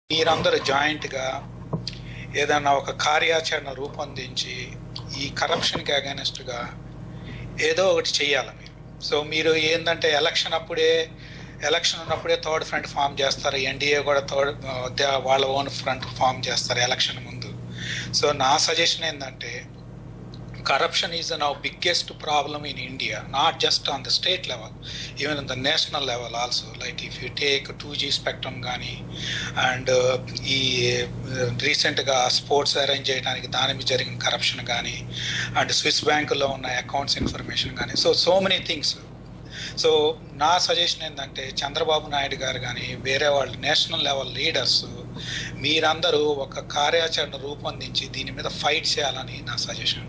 మీరందరూ జాయింట్గా ఏదైనా ఒక కార్యాచరణ రూపొందించి ఈ కరప్షన్కి అగెనిస్ట్గా ఏదో ఒకటి చెయ్యాలి మీరు సో మీరు ఏంటంటే ఎలక్షన్ అప్పుడే ఎలక్షన్ ఉన్నప్పుడే థర్డ్ ఫ్రంట్ ఫామ్ చేస్తారు ఎన్డీఏ కూడా థర్డ్ వాళ్ళ ఓన్ ఫ్రంట్ ఫామ్ చేస్తారు ఎలక్షన్ ముందు సో నా సజెషన్ ఏంటంటే corruption is now biggest problem in India, not just on the state level, even on the national level also. Like if you take 2G spectrum కానీ and ఈ రీసెంట్గా sports arrange చేయడానికి దాని మీద జరిగిన కరప్షన్ కానీ అండ్ స్విస్ బ్యాంకులో ఉన్న అకౌంట్స్ ఇన్ఫర్మేషన్ కానీ so so many things so నా సజెషన్ ఏంటంటే చంద్రబాబు నాయుడు గారు కానీ వేరే వాళ్ళు నేషనల్ లెవెల్ లీడర్స్ మీరందరూ ఒక కార్యాచరణ రూపొందించి దీని మీద ఫైట్ చేయాలని నా సజెషన్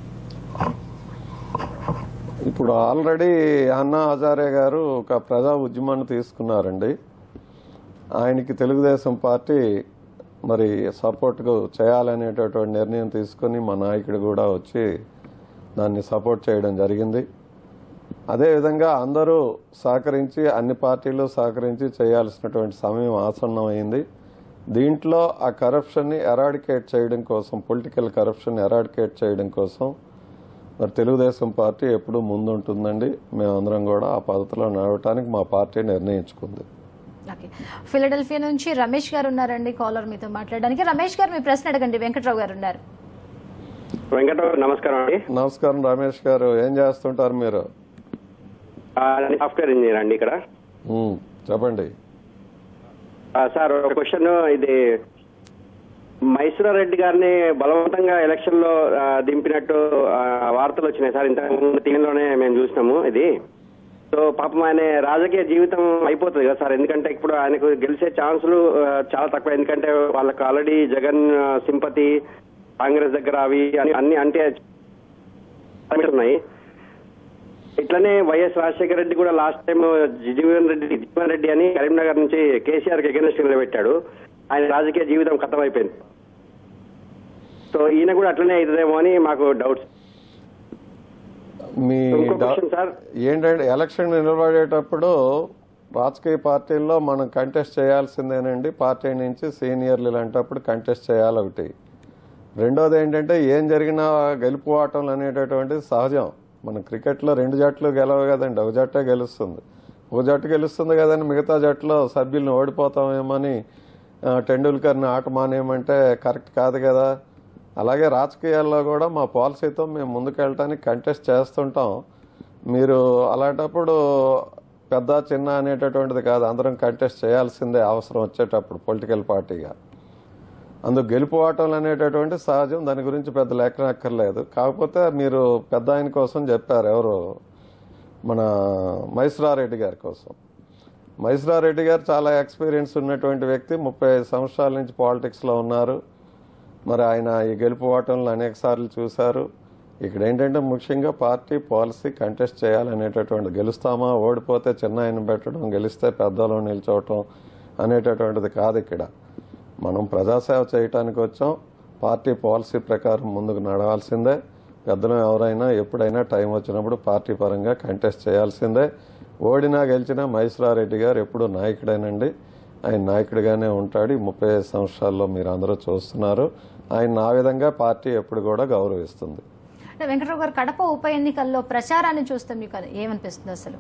ఇప్పుడు ఆల్రెడీ అన్నా హజారే గారు ఒక ప్రజా ఉద్యమాన్ని తీసుకున్నారండి ఆయనకి తెలుగుదేశం పార్టీ మరి సపోర్ట్ చేయాలనేటటువంటి నిర్ణయం తీసుకుని మా నాయకుడు కూడా వచ్చి దాన్ని సపోర్ట్ చేయడం జరిగింది అదేవిధంగా అందరూ సహకరించి అన్ని పార్టీలు సహకరించి చేయాల్సినటువంటి సమయం ఆసన్నమైంది దీంట్లో ఆ కరప్షన్ని ఎరాడికేట్ చేయడం కోసం పొలిటికల్ కరప్షన్ ఎరాడికేట్ చేయడం కోసం మరి తెలుగుదేశం పార్టీ ఎప్పుడూ ముందుంటుందండి మేమందరం కూడా ఆ పద్ధతిలో నడవటానికి మా పార్టీ నిర్ణయించుకుంది ఓకే ఫిలడెల్ఫియా నుంచి రమేష్ గారు ఉన్నారండి కాలర్ మీతో మాట్లాడడానికి రమేష్ గారు మీ ప్రశ్న అడగండి వెంకట్రావు గారు ఉన్నారు వెంకటరావు నమస్కారం అండి నమస్కారం రమేష్ గారు ఏం చేస్తుంటారు మీరు ఆ, నేను సాఫ్ట్వేర్ ఇంజనీర్ అండి ఇక్కడ ఉమ్, చెప్పండి ఆ, సార్ ఒక క్వశ్చన్ ఇది మైసూరా రెడ్డి గారిని బలవంతంగా ఎలక్షన్ లో ఆ, దింపినట్టు ఆ, వార్తలు వచ్చినాయి సార్ ఇంత టీవీలోనే మేము చూసినాము ఇది సో పాపం ఆయన రాజకీయ జీవితం అయిపోతుంది కదా సార్ ఎందుకంటే ఇప్పుడు ఆయనకు గెలిచే ఛాన్సులు ఆ, చాలా తక్కువ ఎందుకంటే వాళ్ళకి ఆల్రెడీ జగన్ సింపతి కాంగ్రెస్ దగ్గర అవి అన్ని- అన్ని అంటే ఉన్నాయి ఇట్లనే వైఎస్ రాజశేఖర రెడ్డి కూడా లాస్ట్ టైం జీవన్ రెడ్డి జీవన్ రెడ్డి అని కరీంనగర్ నుంచి కేసీఆర్ కి అగెన్స్ట్ నిలబెట్టాడు ఆయన రాజకీయ జీవితం ఖతం అయిపోయింది సో ఈయన కూడా అట్లనే అవుతుందేమో అని మాకు డౌట్స్ మీ ఇంకో డా- క్వశ్చన్ సార్ ఏంటంటే ఎలక్షన్ నిలబడేటప్పుడు రాజకీయ పార్టీల్లో మనం కంటెస్ట్ చేయాల్సిందేనండి పార్టీ నుంచి సీనియర్లు ఇలాంటప్పుడు కంటెస్ట్ చేయాలి ఒకటి రెండోది ఏంటంటే ఏం జరిగినా గెలుపువాటం అనేటటువంటిది సహజం మన క్రికెట్లో రెండు జట్లు గెలవు కదండి ఒక జట్టే గెలుస్తుంది ఒక జట్టు గెలుస్తుంది కదండి మిగతా జట్టులో సభ్యులను ఓడిపోతామేమని ఆ, టెండూల్కర్ని ఆట మానేయమంటే కరెక్ట్ కాదు కదా అలాగే రాజకీయాల్లో కూడా మా పాలసీతో మేము ముందుకెళ్ళటానికి కంటెస్ట్ చేస్తుంటాం మీరు అలాంటప్పుడు పెద్ద చిన్న అనేటటువంటిది కాదు అందరం కంటెస్ట్ చేయాల్సిందే అవసరం వచ్చేటప్పుడు పొలిటికల్ పార్టీగా అందుకు గెలుపు ఓటములు అనేటటువంటి సహజం దాని గురించి పెద్ద లెక్కన అక్కర్లేదు కాకపోతే మీరు పెద్ద ఆయన కోసం చెప్పారు ఎవరు మన మైసరారెడ్డి గారి కోసం మైసరారెడ్డి గారు చాలా ఎక్స్పీరియన్స్ ఉన్నటువంటి వ్యక్తి ముప్పై ఐదు సంవత్సరాల నుంచి పాలిటిక్స్లో ఉన్నారు మరి ఆయన ఈ గెలుపు ఓటములను అనేక సార్లు చూశారు ఇక్కడ ఏంటంటే ముఖ్యంగా పార్టీ పాలసీ కంటెస్ట్ చేయాలనేటటువంటి గెలుస్తామా ఓడిపోతే చిన్న ఆయన పెట్టడం గెలిస్తే పెద్దలో నిల్చోవటం అనేటటువంటిది కాదు ఇక్కడ మనం ప్రజాసేవ చేయటానికి వచ్చాం పార్టీ పాలసీ ప్రకారం ముందుకు నడవాల్సిందే పెద్దలు ఎవరైనా ఎప్పుడైనా టైం వచ్చినప్పుడు పార్టీ పరంగా కంటెస్ట్ చేయాల్సిందే ఓడినా గెలిచినా మహేశ్వరారెడ్డి గారు ఎప్పుడు నాయకుడేనండి ఆయన నాయకుడిగానే ఉంటాడు ఈ ముప్పై ఐదు సంవత్సరాల్లో మీరు అందరూ చూస్తున్నారు ఆయన ఆ విధంగా పార్టీ ఎప్పుడు కూడా గౌరవిస్తుంది అంటే వెంకట్రావు గారు కడప ఉప ఎన్నికల్లో ప్రచారాన్ని చూస్తే మీకు అది ఏమనిపిస్తుంది అసలు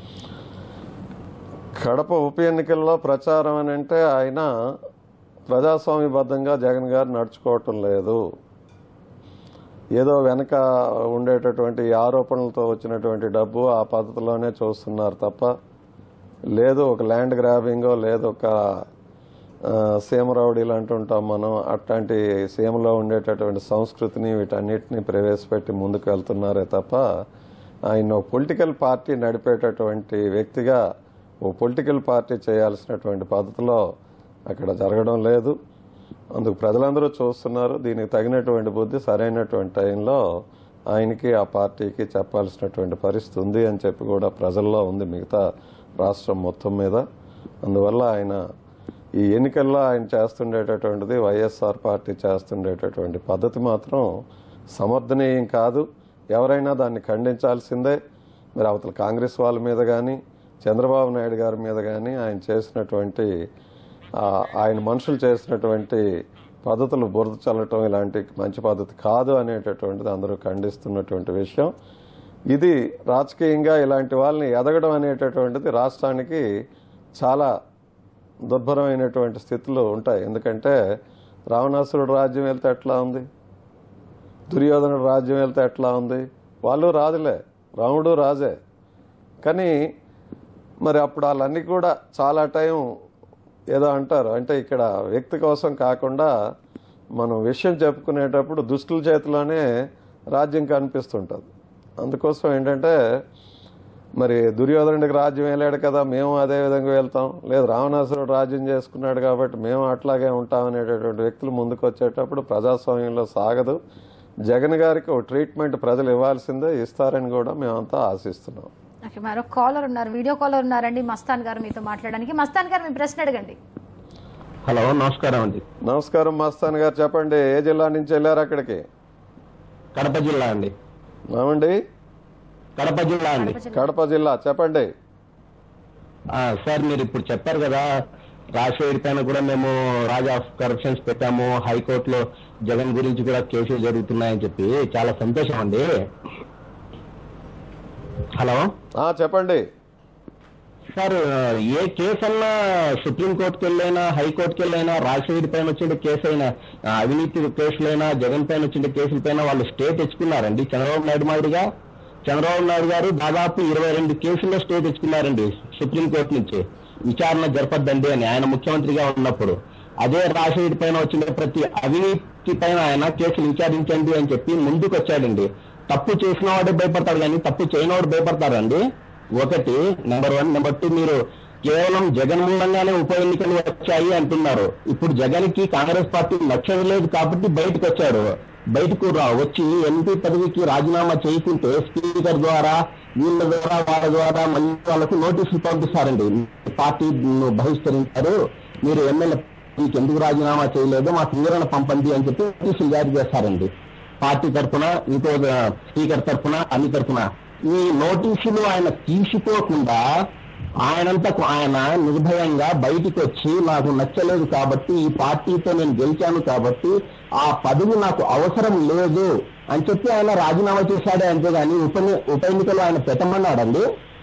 కడప ఉప ఎన్నికల్లో ప్రచారం అని అంటే ఆయన ప్రజాస్వామ్యబద్ధంగా జగన్ గారు నడుచుకోవటం లేదు ఏదో వెనక ఉండేటటువంటి ఆరోపణలతో వచ్చినటువంటి డబ్బు ఆ పద్ధతిలోనే చూస్తున్నారు తప్ప లేదు ఒక ల్యాండ్ గ్రాబింగో లేదు ఒక ఆ, సీమ రౌడీలు అంటుంటాం మనం అట్లాంటి సీమలో ఉండేటటువంటి సంస్కృతిని వీటన్నిటిని ప్రవేశపెట్టి ముందుకు వెళ్తున్నారే తప్ప ఆయన ఒక పొలిటికల్ పార్టీ నడిపేటటువంటి వ్యక్తిగా ఓ పొలిటికల్ పార్టీ చేయాల్సినటువంటి పద్ధతిలో అక్కడ జరగడం లేదు అందుకు ప్రజలందరూ చూస్తున్నారు దీనికి తగినటువంటి బుద్ధి సరైనటువంటి టైంలో ఆయనకి ఆ పార్టీకి చెప్పాల్సినటువంటి పరిస్థితి ఉంది అని చెప్పి కూడా ప్రజల్లో ఉంది మిగతా రాష్ట్రం మొత్తం మీద అందువల్ల ఆయన ఈ ఎన్నికల్లో ఆయన చేస్తుండేటటువంటిది వైఎస్ఆర్ పార్టీ చేస్తుండేటటువంటి పద్ధతి మాత్రం సమర్థనీయం కాదు ఎవరైనా దాన్ని ఖండించాల్సిందే మరి అవతల కాంగ్రెస్ వాళ్ళ మీద కానీ చంద్రబాబు నాయుడు గారి మీద కానీ ఆయన చేసినటువంటి ఆ, ఆయన మనుషులు చేసినటువంటి పద్ధతులు బురద చల్లటం ఇలాంటి మంచి పద్ధతి కాదు అనేటటువంటిది అందరూ ఖండిస్తున్నటువంటి విషయం ఇది రాజకీయంగా ఇలాంటి వాళ్ళని ఎదగడం అనేటటువంటిది రాష్ట్రానికి చాలా దుర్భరమైనటువంటి స్థితులు ఉంటాయి ఎందుకంటే రావణాసురుడు రాజ్యం వెళ్తే ఎట్లా ఉంది దుర్యోధనుడు రాజ్యం వెళ్తే ఎట్లా ఉంది వాళ్ళు రాజులే రాముడు రాజే కానీ మరి అప్పుడు వాళ్ళన్నీ కూడా చాలా టైం ఏదో అంటారు అంటే ఇక్కడ వ్యక్తి కోసం కాకుండా మనం విషయం చెప్పుకునేటప్పుడు దుష్టుల చేతిలోనే రాజ్యం కనిపిస్తుంటుంది అందుకోసం ఏంటంటే మరి దుర్యోధనుడికి రాజ్యం వెళ్ళాడు కదా మేము అదే విధంగా వెళ్తాం లేదు రావణాసురుడు రాజ్యం చేసుకున్నాడు కాబట్టి మేము అట్లాగే ఉంటాం అనేటటువంటి వ్యక్తులు ముందుకు వచ్చేటప్పుడు ప్రజాస్వామ్యంలో సాగదు జగన్ గారికి ఒక ట్రీట్మెంట్ ప్రజలు ఇవ్వాల్సిందే ఇస్తారని కూడా మేమంతా ఆశిస్తున్నాం ఓకే మరొక కాలర్ ఉన్నారు వీడియో కాలర్ ఉన్నారండి మస్తాన్ గారు మీతో మాట్లాడడానికి మస్తాన్ గారు మీ ప్రశ్న అడగండి హలో నమస్కారం అండి నమస్కారం మస్తాన్ గారు చెప్పండి ఏ జిల్లా నుంచి వెళ్ళారు అక్కడికి కడప జిల్లా అండి ఏమండి కడప జిల్లా అండి కడప జిల్లా చెప్పండి ఆ, సార్ మీరు ఇప్పుడు చెప్పారు కదా రాజశేఖర్ పైన కూడా మేము రాజా ఆఫ్ కరప్షన్స్ పెట్టాము హైకోర్టులో జగన్ గురించి కూడా కేసులు జరుగుతున్నాయని చెప్పి చాలా సంతోషం అండి హలో ఆ చెప్పండి సార్ ఏ కేసు అన్నా సుప్రీంకోర్టుకి వెళ్ళైనా హైకోర్టుకి వెళ్ళైనా రాజశేఖర్ పైన వచ్చిన కేసు అయినా ఆ, అవినీతి కేసులైనా జగన్ పైన వచ్చిన కేసుల పైన వాళ్ళు స్టే తెచ్చుకున్నారండి చంద్రబాబు నాయుడు మాదిరిగా చంద్రబాబు నాయుడు గారు దాదాపు ఇరవై రెండు కేసుల్లో స్టే తెచ్చుకున్నారండి సుప్రీంకోర్టు నుంచి విచారణ జరపద్దండి అని ఆయన ముఖ్యమంత్రిగా ఉన్నప్పుడు అదే రాజశేఖర్ పైన వచ్చిన ప్రతి అవినీతి పైన ఆయన కేసులు విచారించండి అని చెప్పి ముందుకు వచ్చాడండి తప్పు చేసిన వాడే భయపడతాడు కానీ తప్పు చేయనివాడు భయపడతారండి ఒకటి నెంబర్ వన్ నెంబర్ టూ మీరు కేవలం జగన్ మూలంగానే ఉప ఎన్నికలు వచ్చాయి అంటున్నారు ఇప్పుడు జగన్ కి కాంగ్రెస్ పార్టీ నచ్చలేదు కాబట్టి బయటకు వచ్చాడు బయటకు రా వచ్చి ఎంపీ పదవికి రాజీనామా చేయకుంటే స్పీకర్ ద్వారా వీళ్ళ ద్వారా వాళ్ళ ద్వారా మళ్ళీ వాళ్ళకు నోటీసులు పంపిస్తారండి పార్టీ బహిష్కరించారు మీరు ఎమ్మెల్యే మీకు ఎందుకు రాజీనామా చేయలేదు మాకు వివరణ పంపండి అని చెప్పి నోటీసులు జారీ చేస్తారండి పార్టీ తరఫున ఇంకో ఆ, స్పీకర్ తరఫున అన్ని తరఫున ఈ నోటీసులు ఆయన తీసిపోకుండా ఆయనంతకు ఆయన నిర్భయంగా బయటికి వచ్చి నాకు నచ్చలేదు కాబట్టి ఈ పార్టీతో నేను గెలిచాను కాబట్టి ఆ పదవి నాకు అవసరం లేదు అని చెప్పి ఆయన రాజీనామా చేశాడే అంతేగాని ఉప ఉప ఎన్నికలు ఆయన పెట్టమన్నాడండి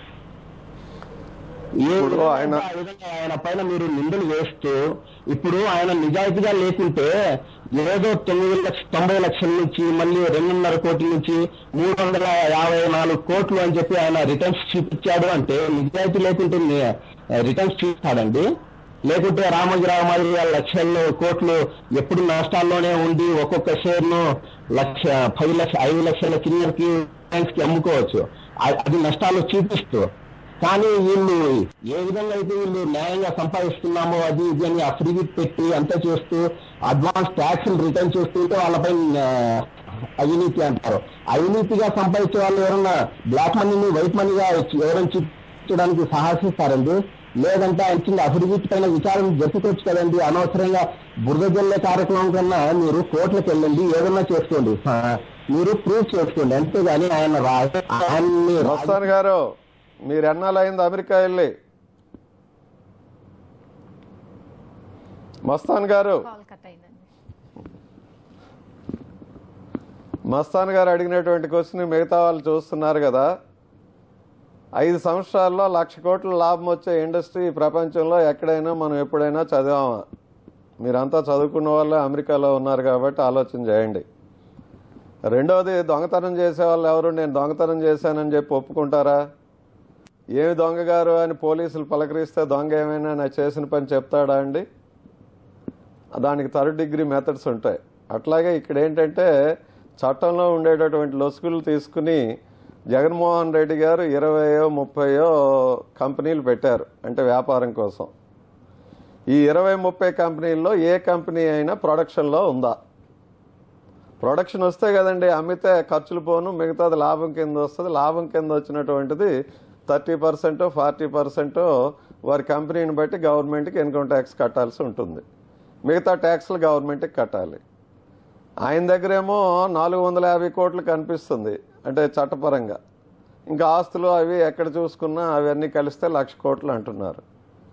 ఏ ఇప్పుడు విధంగా ఆయన- ఆ విధంగా ఆయన పైన మీరు నిందలు వేస్తూ ఇప్పుడు ఆయన నిజాయితీగా లేకుంటే ఏదో తొమ్మిది లక్ష తొంభై లక్షల నుంచి మళ్ళీ రెండున్నర కోట్ల నుంచి మూడు వందల యాభై నాలుగు కోట్లు అని చెప్పి ఆయన రిటర్న్స్ చూపించాడు అంటే నిజాయితీ లేకుంటే రిటర్న్స్ చూపిస్తాడండి లేకుంటే రామోజీరావు మాదిరి లక్షల్లో కోట్లు ఎప్పుడు నష్టాల్లోనే ఉండి ఒక్కొక్క షేర్ ను లక్ష పది లక్ష ఐదు లక్షల కిందకి కి అమ్ముకోవచ్చు అ- అది నష్టాలు చూపిస్తూ కానీ వీళ్ళు ఏ విధంగా అయితే వీళ్ళు న్యాయంగా సంపాదిస్తున్నామో అది ఇది అని అఫిడవిట్ పెట్టి అంతా చేస్తూ అడ్వాన్స్ ట్యాక్స్ రిటర్న్ చేస్తుంటే వాళ్ళపై ఆ, అవినీతి అంటారు అవినీతిగా సంపాదించే వాళ్ళు ఎవరన్నా బ్లాక్ మనీని వైట్ మనీగా ఎవరైనా చూపించడానికి సాహసిస్తారండి లేదంటే ఆయన ఇచ్చిన అఫిడవిట్ పైన విచారణ జరుపుకోవచ్చు కదండి అనవసరంగా బురద జల్లే కార్యక్రమం కన్నా మీరు కోర్టులకు వెళ్ళండి ఏదన్నా చేసుకోండి ఆ, మీరు ప్రూవ్ చేసుకోండి అంతేగాని ఆయన రా ఆయన్ని రా- మస్తాన్ గారు మీరు ఎన్నాళ్ళైంది అమెరికా వెళ్ళి మస్తాన్ గారు కాల్ కట్ అయిందండి మస్తాన్ గారు అడిగినటువంటి క్వశ్చన్ మిగతా వాళ్ళు చూస్తున్నారు కదా ఐదు సంవత్సరాల్లో లక్ష కోట్ల లాభం వచ్చే ఇండస్ట్రీ ఈ ప్రపంచంలో ఎక్కడైనా మనం ఎప్పుడైనా చదివామా మీరంతా చదువుకున్న వాళ్ళే అమెరికాలో ఉన్నారు కాబట్టి ఆలోచన చేయండి రెండవది దొంగతనం చేసే వాళ్ళు ఎవరు నేను దొంగతనం చేశానని చెప్పి ఒప్పుకుంటారా ఏమి దొంగ గారు అని పోలీసులు పలకరిస్తే దొంగ ఏమైనా నా చేసిన పని చెప్తాడా అండి దానికి థర్డ్ డిగ్రీ మెథడ్స్ ఉంటాయి అట్లాగే ఇక్కడ ఏంటంటే చట్టంలో ఉండేటటువంటి లొసుగులు తీసుకుని జగన్మోహన్ రెడ్డి గారు ఇరవయో ముప్పయో కంపెనీలు పెట్టారు అంటే వ్యాపారం కోసం ఈ ఇరవై ముప్పై కంపెనీల్లో ఏ కంపెనీ అయినా ప్రొడక్షన్లో ఉందా ప్రొడక్షన్ వస్తే కదండి అమ్మితే ఖర్చులు పోను మిగతాది లాభం కింద వస్తుంది లాభం కింద వచ్చినటువంటిది థర్టీ పర్సెంట్ ఫార్టీ పర్సెంట్ వారి కంపెనీని బట్టి గవర్నమెంట్కి ఇన్కమ్ ట్యాక్స్ కట్టాల్సి ఉంటుంది మిగతా ట్యాక్స్లు గవర్నమెంట్కి కట్టాలి ఆయన దగ్గరేమో నాలుగు వందల యాభై కోట్లు కనిపిస్తుంది అంటే చట్టపరంగా ఇంకా ఆస్తులు అవి ఎక్కడ చూసుకున్నా అవన్నీ కలిస్తే లక్ష కోట్లు అంటున్నారు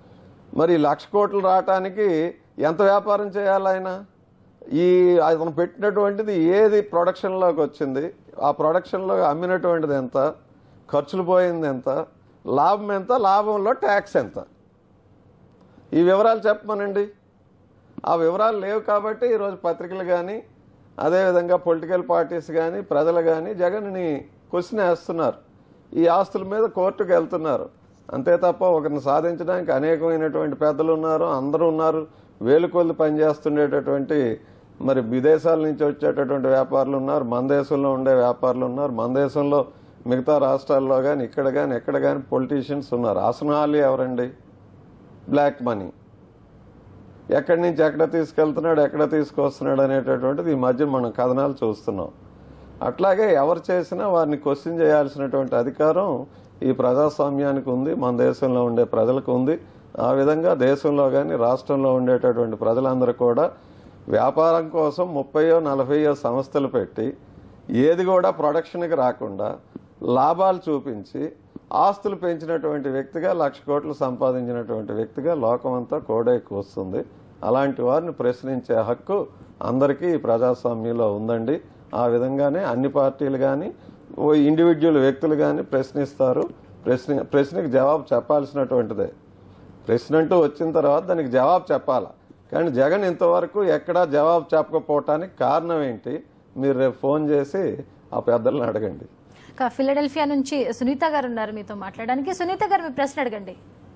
మరి లక్ష కోట్లు రావటానికి ఎంత వ్యాపారం చేయాలి ఆయన ఈ అతను పెట్టినటువంటిది ఏది ప్రొడక్షన్లోకి వచ్చింది ఆ ప్రొడక్షన్లో అమ్మినటువంటిది ఎంత ఖర్చులు పోయింది ఎంత లాభం ఎంత లాభంలో ట్యాక్స్ ఎంత ఈ వివరాలు చెప్పమనండి ఆ వివరాలు లేవు కాబట్టి ఈరోజు పత్రికలు కానీ అదేవిధంగా పొలిటికల్ పార్టీస్ కానీ ప్రజలు కానీ జగన్ని క్వశ్చన్ వేస్తున్నారు ఈ ఆస్తుల మీద కోర్టుకు వెళ్తున్నారు అంతే తప్ప ఒకరిని సాధించడానికి అనేకమైనటువంటి పెద్దలు ఉన్నారు అందరూ ఉన్నారు వేలు కొద్ది పనిచేస్తుండేటటువంటి మరి విదేశాల నుంచి వచ్చేటటువంటి వ్యాపారులు ఉన్నారు మన దేశంలో ఉండే వ్యాపారులు ఉన్నారు మన దేశంలో మిగతా రాష్ట్రాల్లో కానీ ఇక్కడ కానీ ఎక్కడ కానీ పొలిటీషియన్స్ ఉన్నారు అసనాలి ఎవరండి బ్లాక్ మనీ ఎక్కడి నుంచి ఎక్కడ తీసుకెళ్తున్నాడు ఎక్కడ తీసుకొస్తున్నాడు అనేటటువంటిది ఈ మధ్య మనం కథనాలు చూస్తున్నాం అట్లాగే ఎవరు చేసినా వారిని క్వశ్చన్ చేయాల్సినటువంటి అధికారం ఈ ప్రజాస్వామ్యానికి ఉంది మన దేశంలో ఉండే ప్రజలకు ఉంది ఆ విధంగా దేశంలో కానీ రాష్ట్రంలో ఉండేటటువంటి ప్రజలందరూ కూడా వ్యాపారం కోసం ముప్పయో నలభైయో సంస్థలు పెట్టి ఏది కూడా ప్రొడక్షన్కి రాకుండా లాభాలు చూపించి ఆస్తులు పెంచినటువంటి వ్యక్తిగా లక్ష కోట్లు సంపాదించినటువంటి వ్యక్తిగా లోకమంతా కోడైకి వస్తుంది అలాంటి వారిని ప్రశ్నించే హక్కు అందరికీ ఈ ప్రజాస్వామ్యంలో ఉందండి ఆ విధంగానే అన్ని పార్టీలు కానీ ఓ ఇండివిజువల్ వ్యక్తులు కానీ ప్రశ్నిస్తారు ప్రశ్న ప్రశ్నకి జవాబు చెప్పాల్సినటువంటిదే ప్రశ్న అంటూ వచ్చిన తర్వాత దానికి జవాబు చెప్పాలా కానీ జగన్ ఇంతవరకు ఎక్కడా జవాబు చెప్పకపోవటానికి కారణం ఏంటి మీరు రేపు ఫోన్ చేసి ఆ పెద్దలను అడగండి ఇక ఫిలడెల్ఫియా నుంచి సునీత గారు ఉన్నారు మీతో మాట్లాడడానికి సునీత గారు మీ ప్రశ్న అడగండి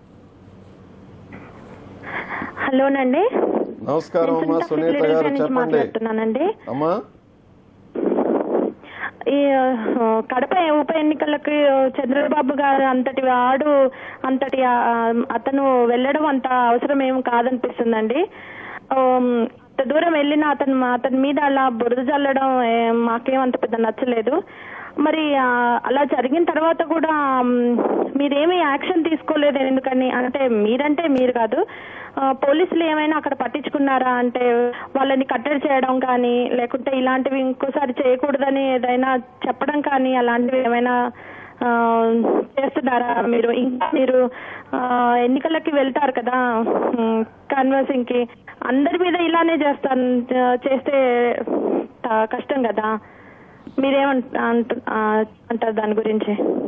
హలోనండి నమస్కారం అమ్మా నేను సునీత ఫిలడెల్ఫియా గారు నుంచి చెప్పండి మాట్లాడుతున్నానండి అమ్మా ఈ ఆ, కడప ఉప ఎన్నికలకి చంద్రబాబు గారు అంతటి వాడు అంతటి ఆ, అతను వెళ్ళడం అంత అవసరం ఏం కాదనిపిస్తుందండి ఆమ్, అంత దూరం వెళ్ళిన అతను అతని మీద అలా బురద చల్లడం ఏం, మాకేం అంత పెద్ద నచ్చలేదు మరి ఆ, అలా జరిగిన తర్వాత కూడా ఆమ్, మీరేమీ యాక్షన్ తీసుకోలేదు ఎందుకని అంటే మీరంటే మీరు కాదు ఆ, పోలీసులు ఏమైనా అక్కడ పట్టించుకున్నారా అంటే వాళ్ళని కట్టడి చేయడం కానీ లేకుంటే ఇలాంటివి ఇంకోసారి చేయకూడదని ఏదైనా చెప్పడం కానీ అలాంటివి ఏమైనా ఆ, చేస్తున్నారా మీరు ఇంకా మీరు ఆ, ఎన్నికలకి వెళ్తారు కదా కన్వర్సింగ్ కి అందరి మీద ఇలానే చేస్తాను చేస్తే త- కష్టం కదా మీరేమంట అంట- ఆ, అంటారు దాని గురించి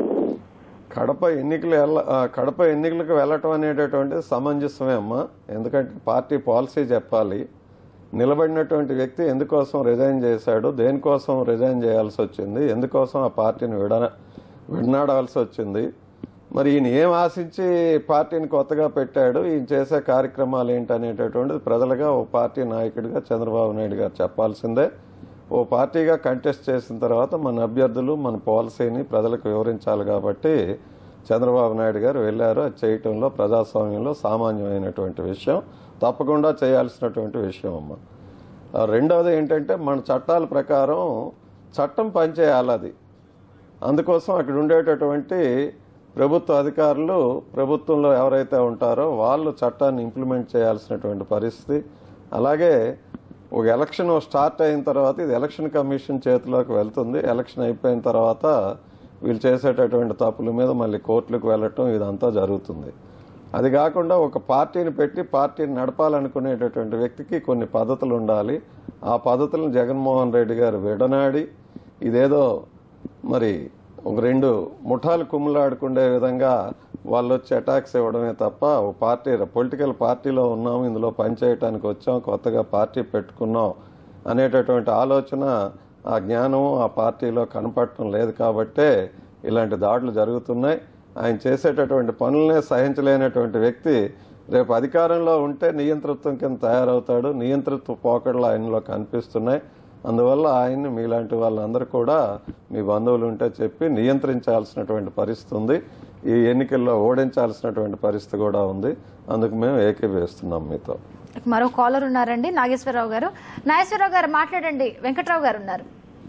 కడప ఎన్నికలు వెళ్ళ ఆ, కడప ఎన్నికలకు వెళ్ళటం అనేటటువంటిది సమంజసమే అమ్మా ఎందుకంటే పార్టీ పాలసీ చెప్పాలి నిలబడినటువంటి వ్యక్తి ఎందుకోసం రిజైన్ చేశాడు దేనికోసం రిజైన్ చేయాల్సి వచ్చింది ఎందుకోసం ఆ పార్టీని విడ విడనాడాల్సి వచ్చింది మరి ఈయన ఏం ఆశించి పార్టీని కొత్తగా పెట్టాడు ఈయన చేసే కార్యక్రమాలు ఏంటనేటటువంటిది ప్రజలుగా ఓ పార్టీ నాయకుడిగా చంద్రబాబు నాయుడు గారు చెప్పాల్సిందే ఓ పార్టీగా కంటెస్ట్ చేసిన తర్వాత మన అభ్యర్థులు మన పాలసీని ప్రజలకు వివరించాలి కాబట్టి చంద్రబాబు నాయుడు గారు వెళ్లారు అది చేయటంలో ప్రజాస్వామ్యంలో సామాన్యమైనటువంటి విషయం తప్పకుండా చేయాల్సినటువంటి విషయం అమ్మ ఆ, రెండవది ఏంటంటే మన చట్టాల ప్రకారం చట్టం పనిచేయాలి అది అందుకోసం అక్కడ ఉండేటటువంటి ప్రభుత్వ అధికారులు ప్రభుత్వంలో ఎవరైతే ఉంటారో వాళ్ళు చట్టాన్ని ఇంప్లిమెంట్ చేయాల్సినటువంటి పరిస్థితి అలాగే ఒక ఎలక్షన్ స్టార్ట్ అయిన తర్వాత ఇది ఎలక్షన్ కమిషన్ చేతిలోకి వెళ్తుంది ఎలక్షన్ అయిపోయిన తర్వాత వీళ్ళు చేసేటటువంటి తప్పుల మీద మళ్ళీ కోర్టులకు వెళ్ళటం ఇదంతా జరుగుతుంది అది కాకుండా ఒక పార్టీని పెట్టి పార్టీని నడపాలనుకునేటటువంటి వ్యక్తికి కొన్ని పద్ధతులు ఉండాలి ఆ పద్ధతులను జగన్మోహన్ రెడ్డి గారు విడనాడి ఇదేదో మరి ఒక రెండు ముఠాలు కుమ్ములాడుకునే విధంగా వాళ్ళు వచ్చి అటాక్స్ ఇవ్వడమే తప్ప ఒక పార్టీ పొలిటికల్ పార్టీలో ఉన్నాం ఇందులో పనిచేయటానికి వచ్చాం కొత్తగా పార్టీ పెట్టుకున్నాం అనేటటువంటి ఆలోచన ఆ జ్ఞానం ఆ పార్టీలో కనపడటం లేదు కాబట్టే ఇలాంటి దాడులు జరుగుతున్నాయి ఆయన చేసేటటువంటి పనులనే సహించలేనటువంటి వ్యక్తి రేపు అధికారంలో ఉంటే నియంతృత్వం కింద తయారవుతాడు నియంతృత్వ పోకడలు ఆయనలో కనిపిస్తున్నాయి అందువల్ల ఆయన్ని మీలాంటి వాళ్ళందరూ కూడా మీ బంధువులు ఉంటే చెప్పి నియంత్రించాల్సినటువంటి పరిస్థితి ఉంది ఈ ఎన్నికల్లో ఓడించాల్సినటువంటి పరిస్థితి కూడా ఉంది అందుకు మేము ఏకీభవిస్తున్నాం మీతో మరో కాలర్ ఉన్నారండి నాగేశ్వరరావు గారు నాగేశ్వరరావు గారు మాట్లాడండి వెంకట్రావు గారు ఉన్నారు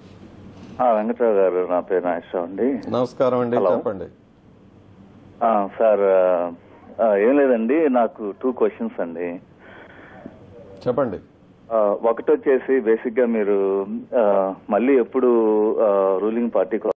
ఆ, వెంకట్రావు గారు నా పేరు నాగేశ్వరరావు అండి నమస్కారం అండి హలో. చెప్పండి ఆ, సార్ ఆ, ఆ, ఏం లేదండి నాకు టూ క్వశ్చన్స్ అండి చెప్పండి ఆ, ఒకటి వచ్చేసి బేసిక్ గా మీరు ఆ, మళ్ళీ ఎప్పుడు రూలింగ్ పార్టీకి